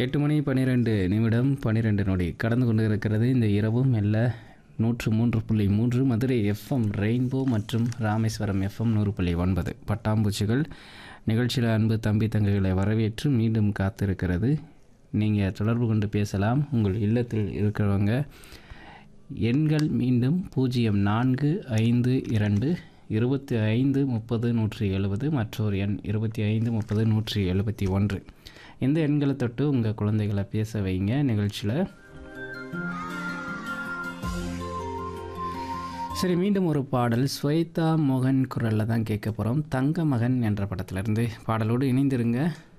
எட்டு மணி பன்னிரெண்டு நிமிடம் பன்னிரெண்டு நொடி கடந்து கொண்டு இருக்கிறது இந்த இரவும் மெல்ல நூற்று மூன்று புள்ளி மூன்று மதுரை எஃப்எம் ரெயின்போ மற்றும் ராமேஸ்வரம் எஃப்எம் நூறு புள்ளி ஒன்பது பட்டாம்பூச்சிகள் நிகழ்ச்சியில் அன்பு தம்பி தங்கைகளை வரவேற்று மீண்டும் காத்திருக்கிறது நீங்கள் தொடர்பு கொண்டு பேசலாம் உங்கள் இல்லத்தில் இருக்கிறவங்க எண்கள் மீண்டும் பூஜ்ஜியம் நான்கு ஐந்து இரண்டு இருபத்தி ஐந்து முப்பது நூற்றி எழுபது மற்றொரு எண் இருபத்தி ஐந்து முப்பது நூற்றி எழுபத்தி ஒன்று இந்த எண்களை தொட்டு உங்கள் குழந்தைகளை பேச வைங்க நிகழ்ச்சியில் சரி மீண்டும் ஒரு பாடல் ஸ்வேதா மோகன் குரலில் தான் கேட்க போகிறோம் தங்க மகன் என்ற படத்திலிருந்து பாடலோடு இணைந்திருங்க